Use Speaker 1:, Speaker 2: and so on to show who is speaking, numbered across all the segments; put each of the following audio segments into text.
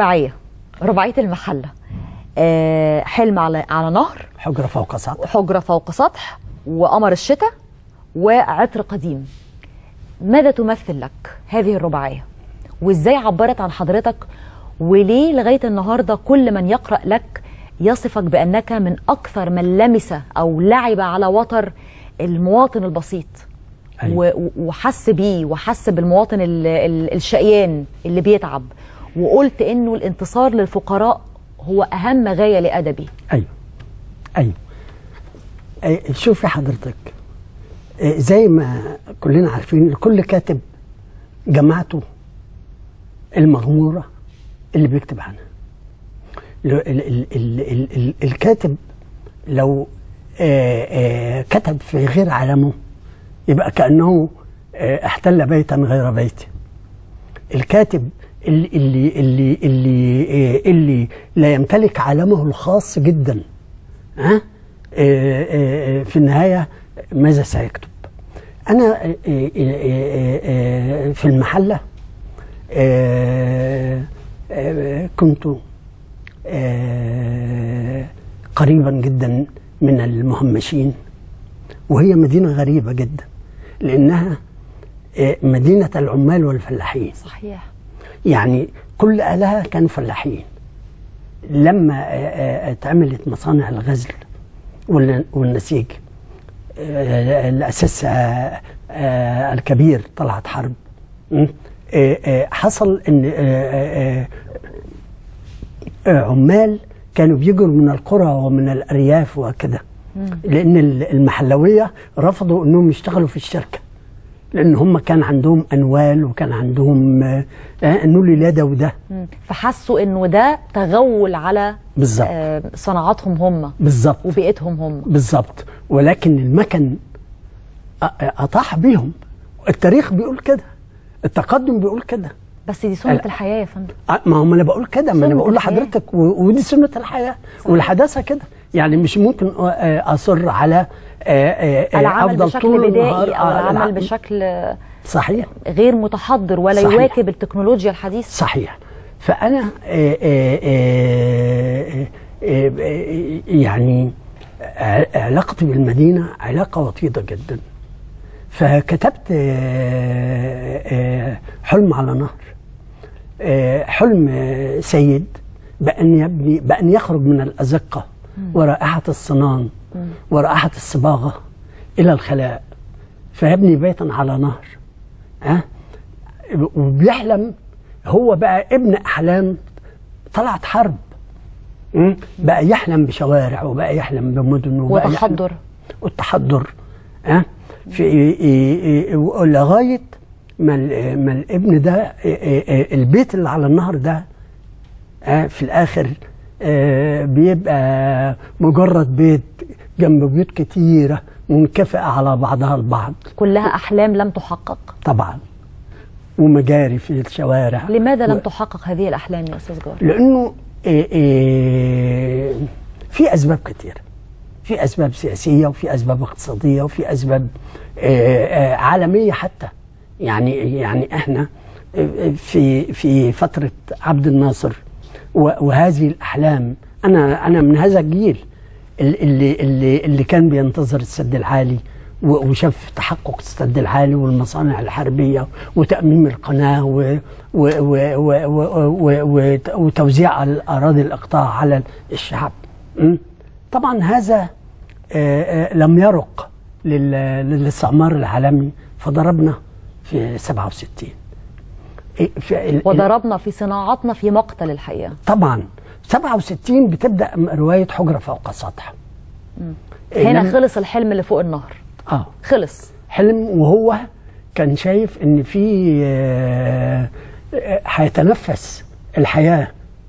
Speaker 1: رباعيه رباعيه المحله آه حلم على على نهر
Speaker 2: حجره فوق سطح
Speaker 1: حجره فوق سطح وقمر الشتاء وعطر قديم ماذا تمثل لك هذه الرباعيه وازاي عبرت عن حضرتك وليه لغايه النهارده كل من يقرا لك يصفك بانك من اكثر من لمس او لعب على وتر المواطن البسيط
Speaker 2: أيوة.
Speaker 1: و- و- وحس بيه وحس بالمواطن ال- ال- الشقيان اللي بيتعب وقلت انه الانتصار للفقراء هو اهم غايه لادبي
Speaker 2: ايوه ايوه أي- شوفي حضرتك آه، زي ما كلنا عارفين كل كاتب جماعته المغموره اللي بيكتب عنها ال- ال- ال- ال- ال- ال- الكاتب لو آه، آه، كتب في غير عالمه يبقى كانه آه، احتل بيتا غير بيته الكاتب اللي اللي اللي اللي, آه، اللي لا يمتلك عالمه الخاص جدا ها آه، آه، آه، في النهايه ماذا سيكتب؟ انا آه، آه، آه، آه، في المحله آه، آه، كنت آه، قريبا جدا من المهمشين وهي مدينه غريبه جدا لانها آه، مدينه العمال والفلاحين
Speaker 1: صحيح
Speaker 2: يعني كل اهلها كانوا فلاحين لما آه، آه، اتعملت مصانع الغزل والن- والنسيج آه، اللي اسسها آه، الكبير طلعت حرب م? آه، آه، حصل ان آه، آه، آه، عمال كانوا بيجوا من القرى ومن الارياف وكده لان المحلويه رفضوا انهم يشتغلوا في الشركه لان هم كان عندهم انوال وكان عندهم آه، آه، نول ده وده
Speaker 1: مم. فحسوا انه ده تغول على
Speaker 2: بالظبط.
Speaker 1: آه، صناعاتهم هم
Speaker 2: بالظبط
Speaker 1: وبيئتهم هم
Speaker 2: بالظبط ولكن المكن أ- اطاح بيهم التاريخ بيقول كده التقدم بيقول كده
Speaker 1: بس دي سنه
Speaker 2: لا.
Speaker 1: الحياه يا فندم
Speaker 2: أ- ما هم انا بقول كده ما انا
Speaker 1: سنة
Speaker 2: بقول
Speaker 1: الحياة.
Speaker 2: لحضرتك و- ودي سنه الحياه والحداثه كده يعني مش ممكن أ- آه، اصر على آه، آه، آه،
Speaker 1: العمل
Speaker 2: افضل
Speaker 1: بشكل
Speaker 2: طول
Speaker 1: بدائي
Speaker 2: النهار
Speaker 1: او
Speaker 2: آه،
Speaker 1: العمل
Speaker 2: الع-
Speaker 1: بشكل
Speaker 2: صحيح
Speaker 1: غير متحضر ولا
Speaker 2: صحيح.
Speaker 1: يواكب التكنولوجيا الحديثه
Speaker 2: صحيح فانا آه، آه، آه، آه، آه، يعني ع- علاقتي بالمدينه علاقه وطيده جدا فكتبت آه، آه، حلم على نهر آه، حلم آه، سيد بأن يبني بأن يخرج من الأزقة ورائحة الصنان ورائحة الصباغة إلى الخلاء فيبني بيتا على نهر ها وبيحلم هو بقى ابن أحلام طلعت حرب م? بقى يحلم بشوارع وبقى يحلم بمدن وبقى يحلم-
Speaker 1: وتحضر
Speaker 2: والتحضر ها في إيه إيه إيه لغايه ما ال- ما الابن ده إيه إيه إيه البيت اللي على النهر ده آه، في الاخر آه، بيبقى مجرد بيت جنب بيوت كتيره منكفئه على بعضها البعض
Speaker 1: كلها احلام لم تحقق
Speaker 2: طبعا ومجاري في الشوارع
Speaker 1: لماذا لم
Speaker 2: و-
Speaker 1: تحقق هذه الاحلام يا استاذ جار
Speaker 2: لانه إيه إيه في اسباب كتيره في اسباب سياسيه وفي اسباب اقتصاديه وفي اسباب إيه إيه عالميه حتى يعني يعني احنا إيه في في فتره عبد الناصر و- وهذه الاحلام انا انا من هذا الجيل ال- اللي اللي اللي كان بينتظر السد العالي و- وشاف تحقق السد العالي والمصانع الحربيه وتاميم القناه و و و و و و و وتوزيع الاراضي الاقطاع على الشعب م? طبعا هذا آه، آه، لم يرق لل- للاستعمار العالمي فضربنا في 67 إيه، في ال-
Speaker 1: وضربنا في صناعاتنا في مقتل الحقيقه
Speaker 2: طبعا 67 بتبدا روايه حجره فوق سطح إيه،
Speaker 1: هنا
Speaker 2: لما-
Speaker 1: خلص الحلم اللي فوق النهر
Speaker 2: اه
Speaker 1: خلص
Speaker 2: حلم وهو كان شايف ان في آه، آه، هيتنفس الحياه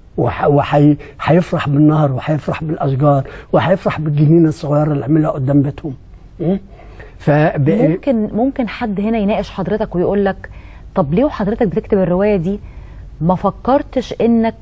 Speaker 2: وهيفرح بالنهر وهيفرح بالاشجار وهيفرح بالجنينه الصغيره اللي عملها قدام بيتهم م? فب...
Speaker 1: ممكن ممكن حد هنا يناقش حضرتك ويقول لك طب ليه وحضرتك بتكتب الروايه دي ما فكرتش انك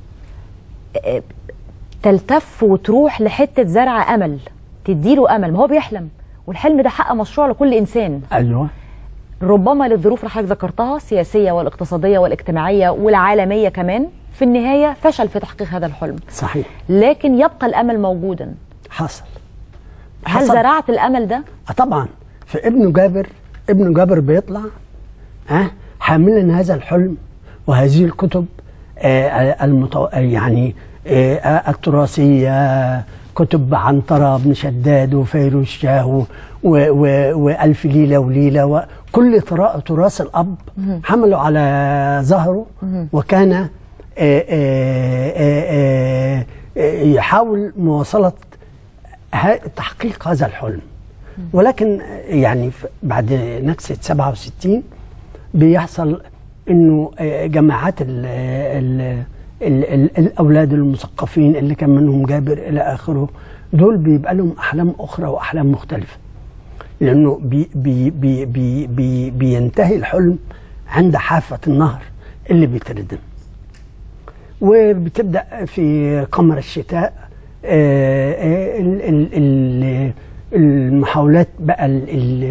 Speaker 1: آه، تلتف وتروح لحته زرع امل تديله امل ما هو بيحلم والحلم ده حق مشروع لكل انسان
Speaker 2: ايوه
Speaker 1: ربما للظروف اللي حضرتك ذكرتها السياسيه والاقتصاديه والاجتماعيه والعالميه كمان في النهايه فشل في تحقيق هذا الحلم
Speaker 2: صحيح
Speaker 1: لكن يبقى الامل موجودا
Speaker 2: حصل
Speaker 1: هل
Speaker 2: حصل.
Speaker 1: زرعت الامل ده
Speaker 2: آه طبعا فابن جابر ابن جابر بيطلع ها حاملا هذا الحلم وهذه الكتب آه المتو... يعني آه التراثيه كتب عنترة بن شداد وفيروز شاه و... و... وألف ليلة وليلة وكل ترا... تراث الأب حمله على ظهره وكان آه آه آه آه يحاول مواصلة ه- تحقيق هذا الحلم ولكن يعني ف- بعد نكسة 67 بيحصل انه آه، جماعات ال ال ال ال الاولاد المثقفين اللي كان منهم جابر الى اخره دول بيبقى لهم احلام اخرى واحلام مختلفه لانه بي بي بي بي بي بينتهي الحلم عند حافه النهر اللي بيتردم وبتبدا في قمر الشتاء آه، آه، ال- ال- ال- المحاولات بقى ال- ال-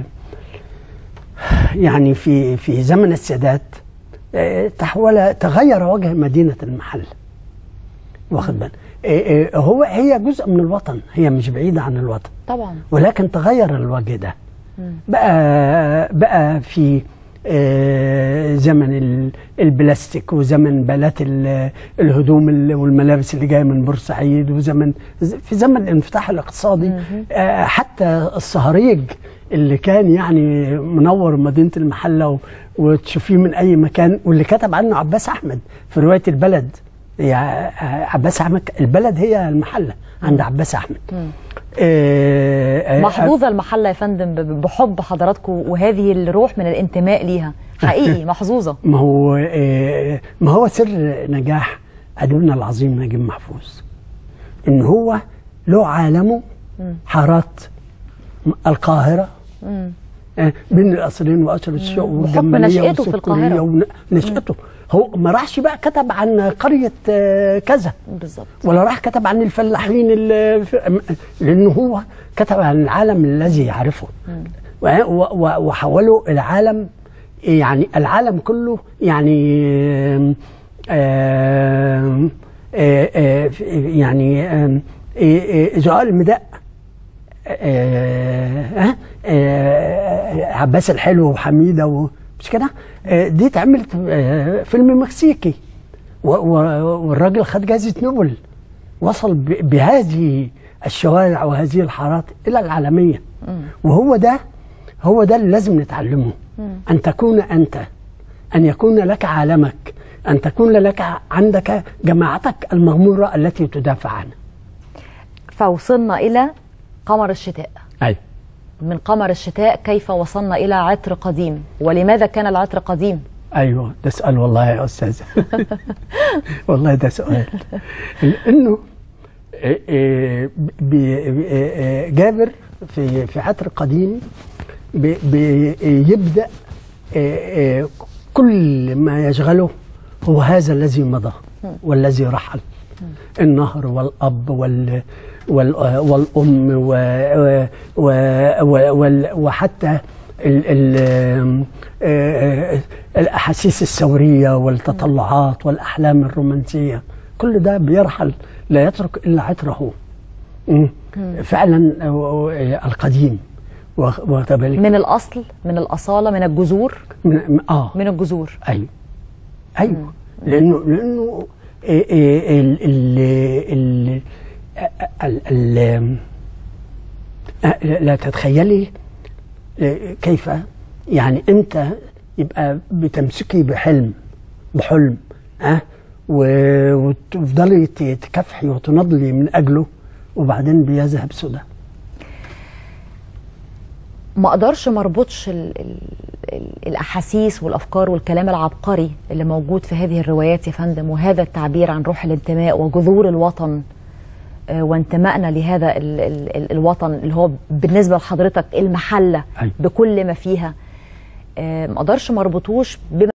Speaker 2: يعني في في زمن السادات آه، تحول تغير وجه مدينه المحل واخد بالك آه، آه، هو هي جزء من الوطن هي مش بعيده عن الوطن
Speaker 1: طبعا
Speaker 2: ولكن تغير الوجه ده بقى بقى في آه، زمن ال- البلاستيك وزمن بلات ال- الهدوم ال- والملابس اللي جايه من بورسعيد وزمن في زمن الانفتاح الاقتصادي آه، حتى الصهريج اللي كان يعني منور مدينه المحله و- وتشوفيه من اي مكان واللي كتب عنه عباس احمد في روايه البلد يا عباس احمد البلد هي المحله عند عباس احمد آه، آه،
Speaker 1: محظوظه المحله يا فندم ب- بحب حضراتكم وهذه الروح من الانتماء ليها حقيقي محظوظه
Speaker 2: ما هو آه، ما هو سر نجاح اديبنا العظيم نجيب محفوظ ان هو له عالمه حارات القاهره آه، بين القصرين وقصر الشوق
Speaker 1: وحكم
Speaker 2: والجماليه
Speaker 1: نشأته في
Speaker 2: والسكرية
Speaker 1: القاهرة.
Speaker 2: ونشأته هو ما راحش بقى كتب عن قريه آه، كذا
Speaker 1: بالظبط
Speaker 2: ولا راح كتب عن الفلاحين اللي في- لانه هو كتب عن العالم الذي يعرفه و- و- وحوله الى عالم يعني العالم كله يعني آم، آم، آه، آه، يعني آم، آه، آه، زقاق المداء آه، آه، عباس الحلو وحميده و- مش كده آه، دي اتعملت آه، فيلم مكسيكي و- و- والراجل خد جائزة نوبل وصل ب- بهذه الشوارع وهذه الحارات إلى العالمية وهو ده هو ده اللي لازم نتعلمه أن تكون أنت أن يكون لك عالمك أن تكون لك عندك جماعتك المغمورة التي تدافع عنها
Speaker 1: فوصلنا الى قمر الشتاء
Speaker 2: أيوة
Speaker 1: من قمر الشتاء كيف وصلنا الى عطر قديم ولماذا كان العطر قديم
Speaker 2: ايوه ده سؤال والله يا استاذ والله ده سؤال لانه إيه إيه بي- إيه إيه جابر في في عطر قديم بي- بيبدا إيه إيه كل ما يشغله هو هذا الذي مضى والذي رحل النهر والاب وال وال والام و و و وال وحتى ال ال آه، الاحاسيس الثوريه والتطلعات والاحلام الرومانسيه كل ده بيرحل لا يترك الا عطره مم. فعلا آه، القديم واخد بالك
Speaker 1: من الاصل من الاصاله من الجذور
Speaker 2: من اه
Speaker 1: من الجذور
Speaker 2: ايوه ايوه لانه لانه إيه إيه ال ال ال ال ال ال لا تتخيلي كيف يعني انت يبقى بتمسكي بحلم بحلم ها و- وتفضلي ت- تكافحي وتناضلي من اجله وبعدين بيذهب سدى
Speaker 1: ما اقدرش ما اربطش ال ال ال الاحاسيس والافكار والكلام العبقري اللي موجود في هذه الروايات يا فندم وهذا التعبير عن روح الانتماء وجذور الوطن آه، وانتمائنا لهذا ال ال ال الوطن اللي هو بالنسبه لحضرتك المحله
Speaker 2: أيوة.
Speaker 1: بكل ما فيها آه، ما اقدرش ما اربطوش بما